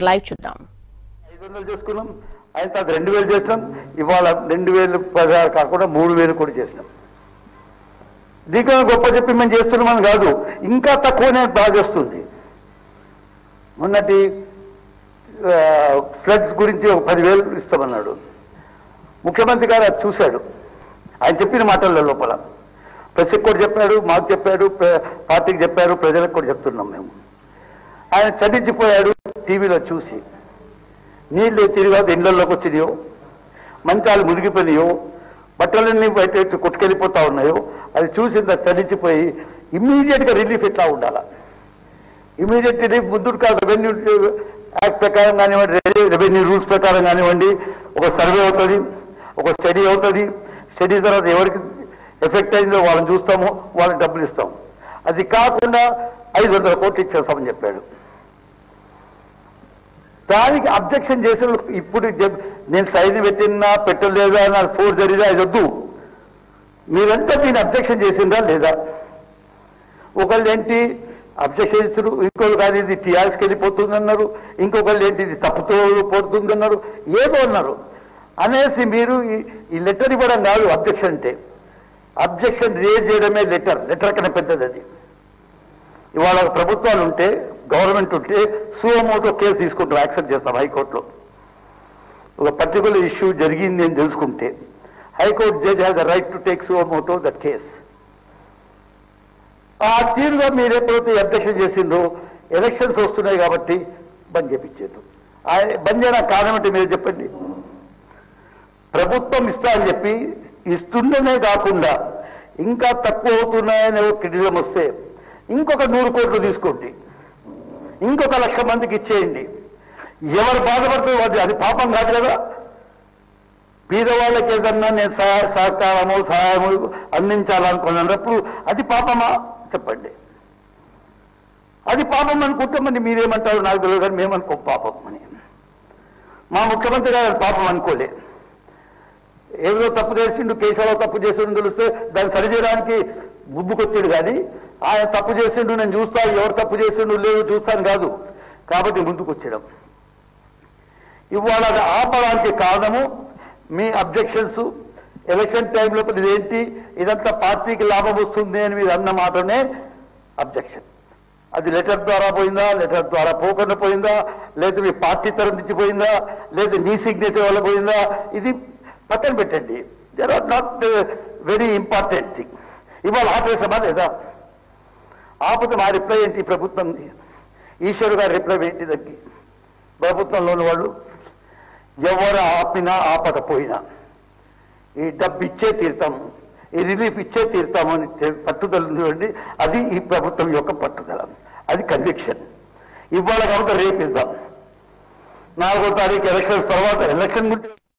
ఒకసారి లైవ్ చూద్దాం ఐదు వందలు చేసుకున్నాం ఆయన తర్వాత రెండు వేలు చేసినాం ఇవాళ రెండు వేలు పదహారు కాకుండా మూడు వేలు కూడా చేసినాం దీంట్లో గొప్ప చెప్పి మేము చేస్తున్నామని కాదు ఇంకా తక్కువనే బాగా చేస్తుంది మొన్నటి ఫ్లడ్స్ గురించి ఒక పదివేలు ఇస్తామన్నాడు ముఖ్యమంత్రి గారు అది చూశాడు ఆయన చెప్పిన మాటల లోపల ప్రెస్కి కూడా చెప్పాడు మాకు చెప్పాడు ప్ర- పార్టీకి చెప్పారు ప్రజలకు కూడా చెప్తున్నాం మేము ఆయన చదించిపోయాడు టీవీలో చూసి నీళ్లు తిరిగా ఇళ్లలోకి వచ్చినాయో మంచాలు మునిగిపోయినాయో బట్టలన్నీ బయట ఎత్తి కొట్టుకెళ్ళిపోతా ఉన్నాయో అది చూసి ఇంత చలించిపోయి ఇమ్మీడియట్ గా రిలీఫ్ ఎట్లా ఉండాలా ఇమీడియట్ రిలీఫ్ ముందు కాదు రెవెన్యూ యాక్ట్ ప్రకారం కానివ్వండి రెవెన్యూ రూల్స్ ప్రకారం కానివ్వండి ఒక సర్వే అవుతుంది ఒక స్టడీ అవుతుంది స్టడీ తర్వాత ఎవరికి ఎఫెక్ట్ అయిందో వాళ్ళని చూస్తాము వాళ్ళకి డబ్బులు ఇస్తాం అది కాకుండా ఐదు వందల కోట్లు ఇచ్చేస్తామని చెప్పాడు దానికి అబ్జెక్షన్ చేసిన వాళ్ళు ఇప్పుడు చెప్- నేను సైన్ పెట్టినా పెట్టలేదా నా ఫోర్ జరిగిదా అది వద్దు మీరంతా దీన్ని అబ్జెక్షన్ చేసిందా లేదా ఒకళ్ళు ఏంటి అబ్జెక్షన్ ఇచ్చారు ఇంకొకరు కాదు ఇది టీఆర్ఎస్కి వెళ్ళిపోతుందన్నారు ఇంకొకళ్ళు ఏంటి ఇది తప్పుతో పోతుందన్నారు ఏదో అన్నారు అనేసి మీరు ఈ- ఈ లెటర్ ఇవ్వడం కాదు అబ్జెక్షన్ అంటే అబ్జెక్షన్ రేజ్ చేయడమే లెటర్ లెటర్ కన్నా పెద్దది అది ఇవాళ ప్రభుత్వాలు ఉంటే గవర్నమెంట్ ఉంటే సువమోటో కేసు తీసుకుంటాం యాక్సెప్ట్ చేస్తాం హైకోర్టులో ఒక పర్టికులర్ ఇష్యూ జరిగింది అని తెలుసుకుంటే high court judge has the right to take suo motu that case ఆ తీరుగా మీరు ఎప్పుడైతే అబ్జెక్షన్ చేసిండ్రో ఎలక్షన్స్ వస్తున్నాయి కాబట్టి బంద్ చేపించారు ఆయన బంద్ చేయడానికి కారణం అంటే మీరు చెప్పండి ప్రభుత్వం ఇస్తా అని చెప్పి ఇస్తుండనే కాకుండా ఇంకా తక్కువ అవుతున్నాయని క్రిటిజం వస్తే ఇంకొక నూరు కోట్లు తీసుకోండి ఇంకొక లక్ష మందికి ఇచ్చేయండి ఎవరు బాధపడుతుంది అది అది పాపం కాదు కదా పేదవాళ్ళకి ఏదన్నా నేను సహాయ సహకారము సహాయము అందించాలనుకున్నప్పుడు అది పాపమా చెప్పండి అది పాపం అనుకుంటే మరి మీరేమంటారు నాకు తెలియదు కానీ మేమనుకో పాపం అని మా ముఖ్యమంత్రి గారు అది పాపం అనుకోలే ఏదో తప్పు చేసిండు కేశవరావు తప్పు చేసిండు తెలిస్తే దాన్ని సరిచేయడానికి ముందుకొచ్చాడు కానీ ఆయన తప్పు చేసిండు నేను చూస్తా ఎవరు తప్పు చేసిండు లేదు చూస్తాను కాదు కాబట్టి ముందుకొచ్చడం ఇవాళ అది ఆపడానికి కారణము మీ అబ్జెక్షన్స్ ఎలక్షన్ టైంలో ఇదేంటి ఇదంతా పార్టీకి లాభం వస్తుంది అని మీరు అన్న మాటనే అబ్జెక్షన్ అది లెటర్ ద్వారా పోయిందా లెటర్ ద్వారా పోకుండా పోయిందా లేదా మీ పార్టీ తరఫు నుంచి పోయిందా లేదా మీ సిగ్నేచర్ వల్ల పోయిందా ఇది పక్కన పెట్టండి there are not very important thing ఇవాళ ఆపేసామా లేదా ఆపద మా రిప్లై ఏంటి ప్రభుత్వం ఈశ్వరు గారి రిప్లై ఏంటి దగ్గర ప్రభుత్వంలోని వాళ్ళు ఎవరు ఆపినా ఆపకపోయినా ఈ డబ్బు ఇచ్చే తీరుతాము ఈ రిలీఫ్ ఇచ్చే తీరుతాము అని తె- పట్టుదల ఉందండి అది ఈ ప్రభుత్వం యొక్క పట్టుదల అది కన్విక్షన్ ఇవాళ కాబట్టి రేపు ఇద్దాం నాలుగో తారీఖు ఎలక్షన్ తర్వాత ఎలక్షన్ గురించి